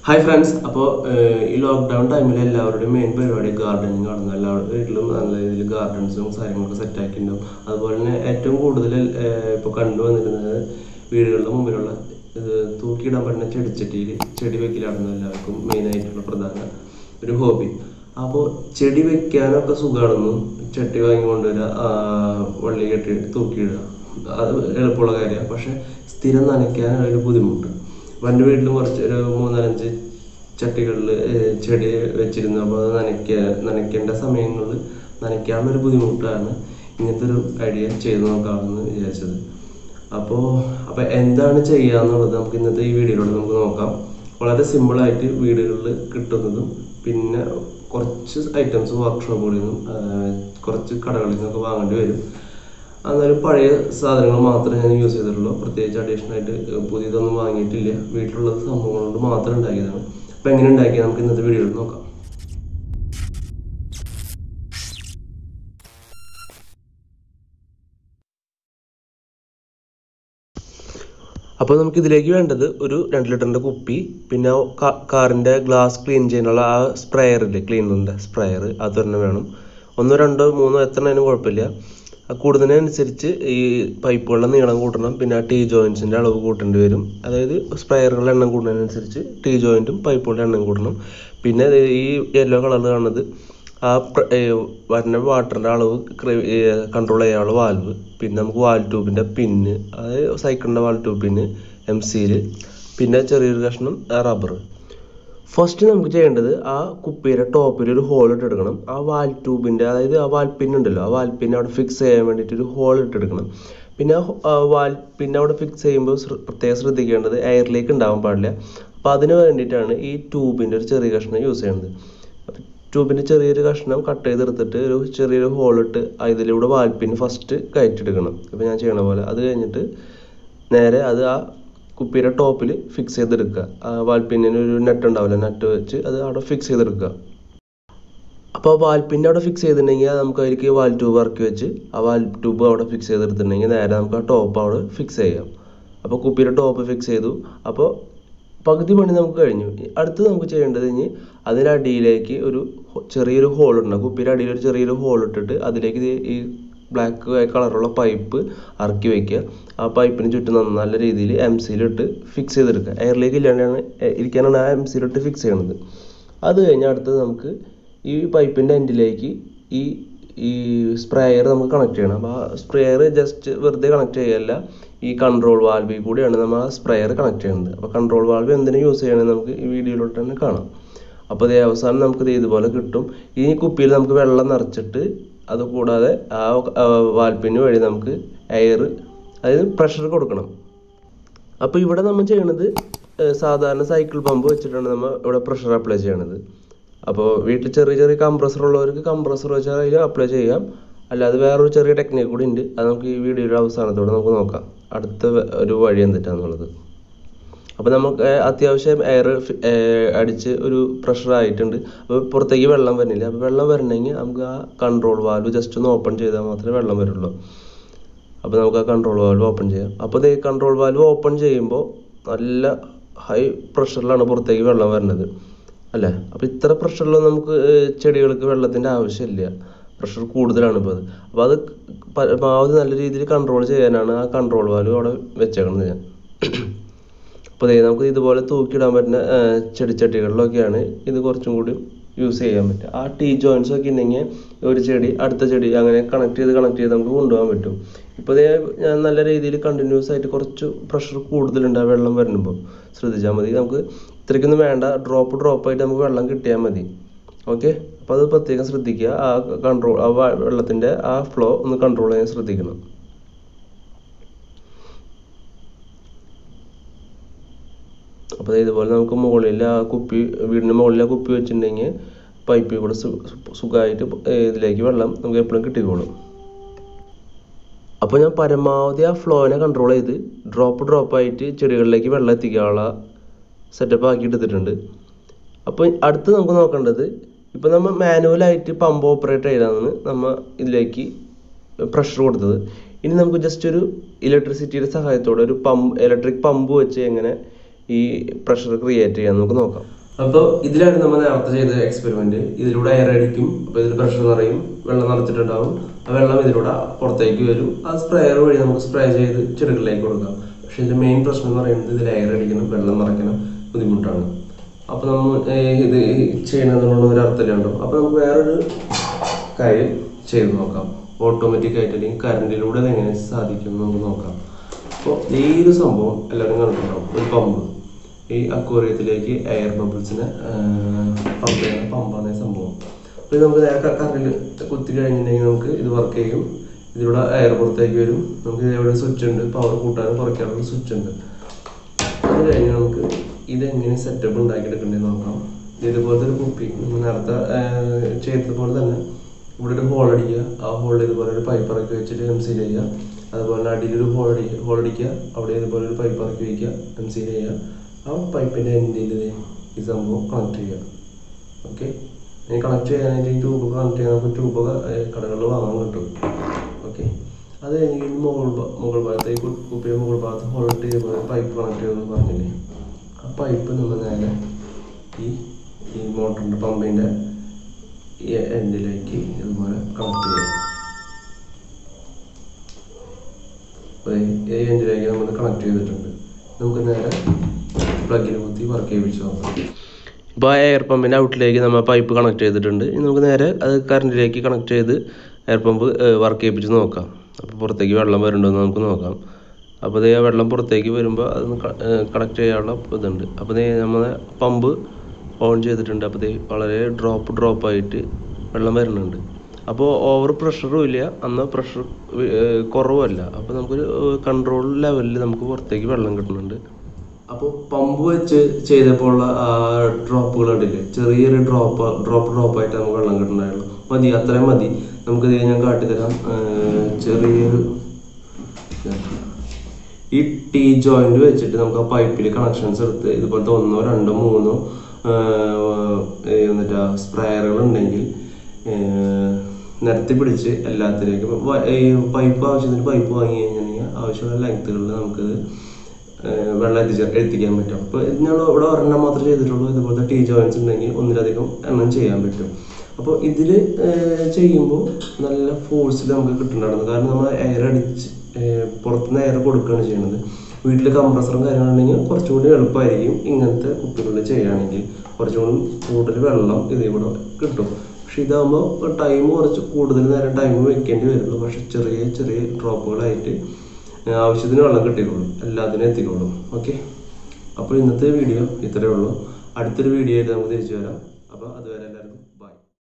hi friends അപ്പോൾ ഈ lockdown ടൈമിൽ എല്ലാവരുടെയും മെയിൻ പരിപാടി ഗാർഡനിങ് ആണ് എല്ലാവരുടെ വീട്ടിലും നല്ല രീതിയിൽ ഗാർഡൻസും കാര്യങ്ങളൊക്കെ സെറ്റ് ആക്കിയിട്ടുണ്ടാവും അതുപോലെ തന്നെ ഏറ്റവും കൂടുതൽ ഇപ്പോൾ കണ്ടുവന്നിരുന്നത് വീടുകളുടെ മുമ്പിലുള്ള ഇത് തൂക്കിയിടാൻ പറ്റുന്ന ചെടിച്ചട്ടിയിൽ ചെടി വെക്കലാണെന്ന് എല്ലാവർക്കും മെയിനായിട്ടുള്ള പ്രധാന ഒരു ഹോബി അപ്പോൾ ചെടി വെക്കാനൊക്കെ സുഖമാണെന്നും ചട്ടി വാങ്ങി കൊണ്ടുവരിക ആ, വള്ളി കെട്ടി തൂക്കിയിടുക അത് എളുപ്പമുള്ള കാര്യമാണ് പക്ഷെ സ്ഥിരം നനയ്ക്കാൻ ഒരു ബുദ്ധിമുട്ട് അപ്പം എൻ്റെ വീട്ടിലും കുറച്ച് ഒരു മൂന്നാലഞ്ച് ചട്ടികളിൽ ചെടി വെച്ചിരുന്നു അപ്പോൾ അത് നനയ്ക്ക നനയ്ക്കേണ്ട സമയങ്ങളിൽ നനയ്ക്കാനുള്ളൊരു ബുദ്ധിമുട്ടാണ് ഇങ്ങനത്തെ ഒരു ഐഡിയ ചെയ്ത് നോക്കാമെന്ന് വിചാരിച്ചത് അപ്പോൾ അപ്പോൾ എന്താണ് ചെയ്യുക എന്നുള്ളത് നമുക്ക് ഇന്നത്തെ ഈ വീഡിയോയിലൂടെ നമുക്ക് നോക്കാം വളരെ സിമ്പിളായിട്ട് വീടുകളിൽ കിട്ടുന്നതും പിന്നെ കുറച്ച് ഐറ്റംസ് വർക്ക്ഷോപ്പുകളിൽ നിന്നും ആ, കുറച്ച് കടകളിൽ നിന്നൊക്കെ വാങ്ങേണ്ടി വരും എന്നാലും പഴയ സാധനങ്ങൾ മാത്രമേ ഞാൻ യൂസ് ചെയ്തിട്ടുള്ളൂ പ്രത്യേകിച്ച് അഡീഷണൽ ആയിട്ട് പുതിയതൊന്നും വാങ്ങിയിട്ടില്ല വീട്ടിലുള്ളത് സംഭവങ്ങൾ കൊണ്ട് മാത്രം ഉണ്ടാക്കിയതാണ് അപ്പോൾ എങ്ങനെ ഉണ്ടാക്കിയത് നമുക്ക് ഇന്നത്തെ വീഡിയോയിൽ നോക്കാം അപ്പോൾ നമുക്ക് ഇതിലേക്ക് വേണ്ടത് ഒരു രണ്ട് ലിറ്ററിൻ്റെ കുപ്പി പിന്നെ കാ- കാറിൻ്റെ ഗ്ലാസ് ക്ലീൻ ചെയ്യാനുള്ള ആ സ്പ്രേയർ ഇല്ലേ ക്ലീനറിൻ്റെ സ്പ്രേയർ അതൊരെണ്ണം വേണം ഒന്നോ രണ്ടോ മൂന്നോ എത്ര എണ്ണം കുഴപ്പമില്ല ആ കൂടുന്നതിനനുസരിച്ച് ഈ പൈപ്പുകളുടെ നീളം കൂട്ടണം പിന്നെ ആ ടീ ജോയിൻസിൻ്റെ അളവ് കൂട്ടേണ്ടി വരും അതായത് സ്പ്രേയറുകളുടെ എണ്ണം കൂടുന്നതിനനുസരിച്ച് ടീ ജോയിൻറ്റും പൈപ്പുകളുടെ എണ്ണം കൂട്ടണം പിന്നെ ഇത് ഈ യെല്ലോ കളറിൽ കാണുന്നത് ആ പ്ര- ഏ, വരുന്ന വാട്ടറിൻ്റെ അളവ് കൺട്രോൾ ചെയ്യാനുള്ള വാൽവ് പിന്നെ നമുക്ക് വാൽ ട്യൂബിൻ്റെ പിന്ന് അതായത് സൈക്കിളിൻ്റെ വാൽ ട്യൂബ് പിന്ന് എം സിയിൽ പിന്നെ ചെറിയൊരു കഷ്ണം റബ്ബർ ഫസ്റ്റ് നമുക്ക് ചെയ്യേണ്ടത് ആ കുപ്പിയുടെ ടോപ്പിൽ ഒരു ഹോൾ ഇട്ടെടുക്കണം ആ വാൽ ട്യൂബിൻ്റെ അതായത് ആ വാൽ പിൻ ഉണ്ടല്ലോ ആ വാൽ പിൻ അവിടെ ഫിക്സ് ചെയ്യാൻ വേണ്ടിയിട്ട് ഒരു ഹോൾ ഇട്ടെടുക്കണം പിന്നെ ആ ഹോ- ആ വാൽ പിൻ അവിടെ ഫിക്സ് ചെയ്യുമ്പോൾ ശ്ര- പ്രത്യേകം ശ്രദ്ധിക്കേണ്ടത് എയറിലേക്ക് ഉണ്ടാവാൻ പാടില്ല അപ്പോൾ അതിന് വേണ്ടിയിട്ടാണ് ഈ ട്യൂബിൻ്റെ ഒരു ചെറിയ കഷ്ണം യൂസ് ചെയ്യുന്നത് ട്യൂബിൻ്റെ ചെറിയൊരു കഷ്ണം കട്ട് ചെയ്തെടുത്തിട്ട് ഒരു ചെറിയൊരു ഹോൾ ഇട്ട് അതിലൂടെ വാൽപ്പിന് ഫസ്റ്റ് കയറ്റിയെടുക്കണം ഇപ്പോൾ ഞാൻ ചെയ്യണ പോലെ അത് കഴിഞ്ഞിട്ട് നേരെ അത് ആ കുപ്പിയുടെ ടോപ്പിൽ ഫിക്സ് ചെയ്തെടുക്കുക ആ വാൽപ്പിന്നിന് ഒരു നെറ്റ് ഉണ്ടാവില്ല നെറ്റ് വെച്ച് അത് അവിടെ ഫിക്സ് ചെയ്തെടുക്കുക അപ്പോൾ വാൽപ്പിൻ്റെ അവിടെ ഫിക്സ് ചെയ്തിട്ടുണ്ടെങ്കിൽ നമുക്ക് അതിലേക്ക് വാൽ ട്യൂബ് ഇറക്കി വെച്ച് ആ വാൽ ട്യൂബ് അവിടെ ഫിക്സ് ചെയ്തെടുത്തിട്ടുണ്ടെങ്കിൽ നേരെ നമുക്ക് ആ ടോപ്പ് അവിടെ ഫിക്സ് ചെയ്യാം അപ്പോൾ കുപ്പിയുടെ ടോപ്പ് ഫിക്സ് ചെയ്തു അപ്പോൾ പകുതി പണി നമുക്ക് കഴിഞ്ഞു ഇ- അടുത്ത് നമുക്ക് ചെയ്യേണ്ടത് ഇനി അതിനടിയിലേക്ക് ഒരു ഹോ- ചെറിയൊരു ഹോൾ ഉണ്ടാകും കുപ്പിയുടെ അടിയിൽ ഒരു ചെറിയൊരു ഹോൾ ഇട്ടിട്ട് അതിലേക്ക് ദേ ഈ ബ്ലാക്ക് കളറുള്ള പൈപ്പ് ഇറക്കി വെക്കുക ആ പൈപ്പിന് ചുറ്റും നന്ന- നല്ല രീതിയിൽ എം സിയിലിട്ട് ഫിക്സ് ചെയ്തെടുക്കുക എയറിലേക്ക് ഇല്ലാണ്ടാണ് എ- ഇരിക്കാനാണ് ആ എം സിയിലിട്ട് ഫിക്സ് ചെയ്യണത് അത് കഴിഞ്ഞ് അടുത്തത് നമുക്ക് ഈ പൈപ്പിൻ്റെ എൻഡിലേക്ക് ഈ ഈ സ്പ്രേയർ നമുക്ക് കണക്ട് ചെയ്യണം അപ്പോൾ ആ സ്പ്രേയർ ജസ്റ്റ് വെറുതെ കണക്ട് ചെയ്യല്ല ഈ കൺട്രോൾ വാൽവിൽ കൂടിയാണ് നമ്മൾ ആ സ്പ്രേയർ കണക്ട് ചെയ്യുന്നത് അപ്പോൾ കൺട്രോൾ വാൽവ് എന്തിനു യൂസ് ചെയ്യണമെന്ന് നമുക്ക് ഈ വീഡിയോയിലോട്ട് തന്നെ കാണാം അപ്പോൾ ഇത് അവസാനം നമുക്ക് ഇത് ഇതുപോലെ കിട്ടും ഈ കുപ്പിയിൽ നമുക്ക് വെള്ളം നിറച്ചിട്ട് അത് കൂടാതെ ആ വാൽപ്പിന് വഴി നമുക്ക് എയർ അതായത് പ്രഷർ കൊടുക്കണം അപ്പോൾ ഇവിടെ നമ്മൾ ചെയ്യണത് ഏഹ് സാധാരണ സൈക്കിൾ പമ്പ് വെച്ചിട്ടാണ് നമ്മൾ ഇവിടെ പ്രഷർ അപ്ലൈ ചെയ്യണത് അപ്പോൾ വീട്ടിൽ ചെറിയ ചെറിയ കംപ്രസർ ഉള്ളവർക്ക് കംപ്രസർ വെച്ചാൽ അതിൽ അപ്ലൈ ചെയ്യാം അല്ലാതെ വേറൊരു ചെറിയ ടെക്നിക്ക് കൂടി ഉണ്ട് അത് നമുക്ക് ഈ വീഡിയോയുടെ അവസാനത്തോടെ നമുക്ക് നോക്കാം അടുത്ത വ- ഒരു വഴി എന്തിട്ടാന്നുള്ളത് അപ്പോൾ നമുക്ക് ഏർ അത്യാവശ്യം എയർ അടിച്ച് ഒരു പ്രഷർ ആയിട്ടുണ്ട് അപ്പോൾ പുറത്തേക്ക് വെള്ളം വരുന്നില്ല അപ്പോൾ വെള്ളം വരണമെങ്കിൽ നമുക്ക് ആ കൺട്രോൾ വാൽവ് ജസ്റ്റ് ഒന്ന് ഓപ്പൺ ചെയ്താൽ മാത്രമേ വെള്ളം വരുള്ളൂ അപ്പോൾ നമുക്ക് ആ കൺട്രോൾ വാൽവ് ഓപ്പൺ ചെയ്യാം അപ്പോൾ ഈ കൺട്രോൾ വാൽവ് ഓപ്പൺ ചെയ്യുമ്പോൾ നല്ല ഹൈ പ്രഷറിലാണ് പുറത്തേക്ക് വെള്ളം വരുന്നത് അല്ലേ അപ്പോൾ ഇത്ര പ്രഷറിലൊന്നും നമുക്ക് ഏർ ചെടികൾക്ക് വെള്ളത്തിൻ്റെ ആവശ്യമില്ല പ്രഷർ കൂടുതലാണ് ഇപ്പോൾ അത് അപ്പോൾ അത് പരമാവധി നല്ല രീതിയിൽ കൺട്രോൾ ചെയ്യാനാണ് ആ കൺട്രോൾ വാൽവ് അവിടെ വെച്ചേക്കണത് ഞാൻ അപ്പോൾ ദേ നമുക്ക് ഇതുപോലെ തൂക്കിയിടാൻ പറ്റുന്ന ആ, ചെടിച്ചട്ടികളിലൊക്കെയാണ് ഇത് കുറച്ചും കൂടി യൂസ് ചെയ്യാൻ പറ്റുക ആ ടീ ജോയിൻസ് ഒക്കെ ഉണ്ടെങ്കിൽ ഒരു ചെടി അടുത്ത ചെടി അങ്ങനെ കണക്ട് ചെയ്ത് കണക്ട് ചെയ്ത് നമുക്ക് കൊണ്ടുപോകാൻ പറ്റും ഇപ്പോൾ ഇതേ ഞാൻ നല്ല രീതിയിൽ കണ്ടിന്യൂസ് ആയിട്ട് കുറച്ച് പ്രഷർ കൂടുതലുണ്ട് ആ വെള്ളം വരുമ്പോൾ ശ്രദ്ധിച്ചാൽ മതി നമുക്ക് ഇത്രയ്ക്കൊന്നും വേണ്ട ഡ്രോപ്പ് ഡ്രോപ്പ് ആയിട്ട് നമുക്ക് വെള്ളം കിട്ടിയാൽ മതി ഓക്കെ അപ്പോൾ അത് പ്രത്യേകം ശ്രദ്ധിക്കുക ആ കൺട്രോൾ ആ വ- വെള്ളത്തിൻ്റെ ആ ഫ്ലോ ഒന്ന് കൺട്രോൾ ചെയ്യാൻ ശ്രദ്ധിക്കണം അപ്പോൾ ഇതുപോലെ നമുക്ക് മുകളിൽ ആ കുപ്പി വീടിന് മുകളിൽ ആ കുപ്പി വെച്ചിട്ടുണ്ടെങ്കിൽ പൈപ്പിൽ കൂടെ സു- സു- സുഖമായിട്ട് ഇതിലേക്ക് വെള്ളം നമുക്ക് എപ്പോഴും കിട്ടിക്കോളും അപ്പോൾ ഞാൻ പരമാവധി ആ ഫ്ലോനെ കൺട്രോൾ ചെയ്ത് ഡ്രോപ്പ് ഡ്രോപ്പ് ആയിട്ട് ചെടികളിലേക്ക് വെള്ളം എത്തിക്കാനുള്ള സെറ്റപ്പ് ആക്കി എടുത്തിട്ടുണ്ട് അപ്പോൾ അടുത്ത് നമുക്ക് നോക്കേണ്ടത് ഇപ്പോൾ നമ്മൾ മാനുവലായിട്ട് പമ്പ് ഓപ്പറേറ്റ് ചെയ്താണ് നമ്മൾ ഇതിലേക്ക് പ്രഷർ കൊടുത്തത് ഇനി നമുക്ക് ജസ്റ്റ് ഒരു ഇലക്ട്രിസിറ്റിയുടെ സഹായത്തോടെ ഒരു പമ്പ് ഇലക്ട്രിക് പമ്പ് വെച്ച് എങ്ങനെ ഈ പ്രഷർ ക്രിയേറ്റ് ചെയ്യാൻ നമുക്ക് നോക്കാം അപ്പോൾ ഇതിലാണ് നമ്മൾ നേരത്തെ ചെയ്ത എക്സ്പെരിമെന്റ് ഇതിലൂടെ എയർ അടിക്കും അപ്പോൾ ഇതിൽ പ്രഷർ നിറയും വെള്ളം നിറച്ചിട്ടുണ്ടാവും ആ വെള്ളം ഇതിലൂടെ പുറത്തേക്ക് വരും ആ സ്പ്രെയർ വഴി നമുക്ക് സ്പ്രേ ചെയ്ത് ചെടികളിലേക്ക് കൊടുക്കാം പക്ഷെ ഇതിന്റെ മെയിൻ പ്രശ്നം എന്ന് പറയുന്നത് ഇതിൽ എയർ അടിക്കണം വെള്ളം നിറയ്ക്കണം ബുദ്ധിമുട്ടാണ് അപ്പോൾ നമ്മൾ ഏർ ഇത് ചെയ്യുന്നതുകൊണ്ട് ഒരു അർത്ഥമില്ലാണ്ടോ അപ്പോൾ നമുക്ക് വേറൊരു കാര്യം ചെയ്ത് നോക്കാം ഓട്ടോമാറ്റിക് ആയിട്ട് അല്ലെങ്കിൽ കറണ്ടിലൂടെ അത് എങ്ങനെ സാധിക്കും എന്ന് നമുക്ക് നോക്കാം അപ്പോൾ ഈ ഒരു സംഭവം എല്ലാവരും കണ്ടിട്ടുണ്ടാവും ഒരു പമ്പ് ഈ അക്വേറിയത്തിലേക്ക് എയർ ബബിൾസിനെ പമ്പ് ചെയ്യുന്ന പമ്പാണ് ഈ സംഭവം അപ്പോൾ ഇത് നമുക്ക് നേരെ കറണ്ടിൽ കുത്തി കഴിഞ്ഞിട്ടുണ്ടെങ്കിൽ നമുക്ക് ഇത് വർക്ക് ചെയ്യും ഇതിലൂടെ എയർ പുറത്തേക്ക് വരും നമുക്ക് ഇവിടെ സ്വിച്ച് ഉണ്ട് പവർ കൂട്ടാനും കുറയ്ക്കാനുള്ള സ്വിച്ച് ഉണ്ട് അത് കഴിഞ്ഞ് നമുക്ക് ഇതെങ്ങനെ സെറ്റപ്പ് ഉണ്ടാക്കിയെടുക്കണ്ടെന്ന് നോക്കാം ഇതുപോലത്തെ ഒരു കുപ്പി നമ്മൾ നേരത്തെ ആഹ്, ചെയ്തതുപോലെ തന്നെ ഇവിടെ ഒരു ഹോൾ അടിക്കുക ആ ഹോളിൽ ഇതുപോലെ ഒരു പൈപ്പ് ഇറക്കി വെച്ചിട്ട് എം സി ചെയ്യുക അതുപോലെ അടിയിൽ ഒരു ഹോൾ അടിക്കുക ഹോൾ അടിക്കുക അവിടെ ഇതുപോലെ ഒരു പൈപ്പ് ഇറക്കി വയ്ക്കുക എം സി ചെയ്യുക ആ പൈപ്പിൻ്റെ എൻഡിൽ ഈ സംഭവം കണക്ട് ചെയ്യുക ഓക്കെ ഇനി കണക്ട് ചെയ്യാനായിട്ട് ഈ ട്യൂബ് കണക്ട് ചെയ്യാൻ നമുക്ക് ട്യൂബ് കടകളിൽ വാങ്ങാൻ കിട്ടും ഓക്കെ അത് കഴിഞ്ഞ് ഈ മുകൾ ഭാ- മുകൾ ഭാഗത്ത് ഈ കു- കുപ്പിയുടെ മുകൾ ഭാഗത്ത് ഹോൾട്ട് ചെയ്തപോലെ പൈപ്പ് കണക്ട് ചെയ്യുമെന്ന് പറഞ്ഞില്ലേ ആ പൈപ്പ് നമ്മൾ നേരെ ഈ ഈ മോട്ടറിൻ്റെ പമ്പിൻ്റെ ഈ എൻഡിലേക്ക് ഇതുപോലെ കണക്ട് ചെയ്യാം അപ്പോൾ ഈ എൻഡിലേക്ക് നമ്മൾ കണക്ട് ചെയ്തിട്ടുണ്ട് നമുക്ക് നേരെ പ്ലഗിൽ കുത്തി വർക്ക് ചെയ്യിപ്പിച്ച് നോക്കാം ഇപ്പോൾ എയർ പമ്പിൻ്റെ ഔട്ടിലേക്ക് നമ്മൾ പൈപ്പ് കണക്ട് ചെയ്തിട്ടുണ്ട് ഇനി നമുക്ക് നേരെ അത് കറണ്ടിലേക്ക് കണക്ട് ചെയ്ത് എയർ പമ്പ് വർക്ക് ചെയ്യിപ്പിച്ച് നോക്കാം അപ്പോൾ പുറത്തേക്ക് വെള്ളം വരുന്നുണ്ടോ എന്ന് നമുക്ക് നോക്കാം അപ്പോൾ ദേ ആ വെള്ളം പുറത്തേക്ക് വരുമ്പോൾ അതൊന്ന് കണക്ട് ചെയ്യാനുള്ള ഇതുണ്ട് അപ്പോൾ ദേ നമ്മൾ പമ്പ് ഓൺ ചെയ്തിട്ടുണ്ട് അപ്പോൾ ദേ വളരെ ഡ്രോപ്പ് ഡ്രോപ്പ് ആയിട്ട് വെള്ളം വരുന്നുണ്ട് അപ്പോൾ ഓവർ പ്രഷറും ഇല്ല എന്നാൽ പ്രഷർ കുറവുമല്ല അപ്പോൾ നമുക്കൊരു കൺട്രോൾ ലെവലിൽ നമുക്ക് പുറത്തേക്ക് വെള്ളം കിട്ടുന്നുണ്ട് അപ്പോൾ പമ്പ് വെച്ച് ചെയ്തപ്പോൾ ഉള്ള ആ ഡ്രോപ്പുകൾ കണ്ടില്ലേ ചെറിയൊരു ഡ്രോപ്പ് ഡ്രോപ്പ് ഡ്രോപ്പ് ആയിട്ട് നമുക്ക് വെള്ളം കിട്ടുന്നുണ്ടായുള്ളൂ മതി അത്രയും മതി നമുക്ക് ഇത് ഞാൻ കാട്ടിത്തരാം ഏർ ചെറിയൊരു ഈ ടീ ജോയിന്റ് വെച്ചിട്ട് നമുക്ക് ആ പൈപ്പിൽ കണക്ഷൻസ് എടുത്ത് ഇതുപോലത്തെ ഒന്നോ രണ്ടോ മൂന്നോ എന്നിട്ട് സ്പ്രേയറുകൾ ഉണ്ടെങ്കിൽ ഏർ നിരത്തി പിടിച്ച് എല്ലാത്തിലേക്കും വ- ഈ പൈപ്പ് ആവശ്യത്തിന് പൈപ്പ് വാങ്ങി കഴിഞ്ഞിട്ടുണ്ടെങ്കിൽ ആവശ്യമുള്ള ലെങ്ത്തുകളിൽ നമുക്കിത് ഏർ വെള്ളം എത്തിച്ച എത്തിക്കാൻ പറ്റും അപ്പോൾ ഞങ്ങൾ ഇവിടെ ഒരെണ്ണം മാത്രമേ ചെയ്തിട്ടുള്ളൂ ഇതുപോലത്തെ ടീ ജോയിൻസ് ഉണ്ടെങ്കിൽ ഒന്നിലധികം എണ്ണം ചെയ്യാൻ പറ്റും അപ്പോൾ ഇതിൽ ചെയ്യുമ്പോൾ നല്ല ഫോഴ്സിൽ നമുക്ക് കിട്ടുന്നുണ്ടായിരുന്നു കാരണം നമ്മൾ എയർ അടിച്ച് ഏർ പുറത്തുനിന്ന് എയർ കൊടുക്കുകയാണ് ചെയ്യുന്നത് വീട്ടിൽ കംപ്രസറും കാര്യങ്ങളുണ്ടെങ്കിൽ കുറച്ചും കൂടി എളുപ്പമായിരിക്കും ഇങ്ങനത്തെ കുപ്പികളിൽ ചെയ്യുകയാണെങ്കിൽ കുറച്ചും കൂടി കൂടുതൽ വെള്ളം ഇതിൽ കൂടെ കിട്ടും പക്ഷെ ഇതാകുമ്പോൾ ടൈം കുറച്ച് കൂടുതൽ നേരം ടൈം വെക്കേണ്ടി വരുള്ളൂ പക്ഷെ ചെറിയ ചെറിയ ഡ്രോപ്പുകളായിട്ട് ആവശ്യത്തിന് വെള്ളം കിട്ടിക്കോളും എല്ലാത്തിനും എത്തിക്കോളും ഓക്കെ അപ്പോൾ ഇന്നത്തെ വീഡിയോ ഇത്രയേ ഉള്ളൂ അടുത്തൊരു വീഡിയോ ആയിട്ട് നമുക്ക് തിരിച്ചു വരാം അപ്പോൾ അതുവരെ എല്ലാവർക്കും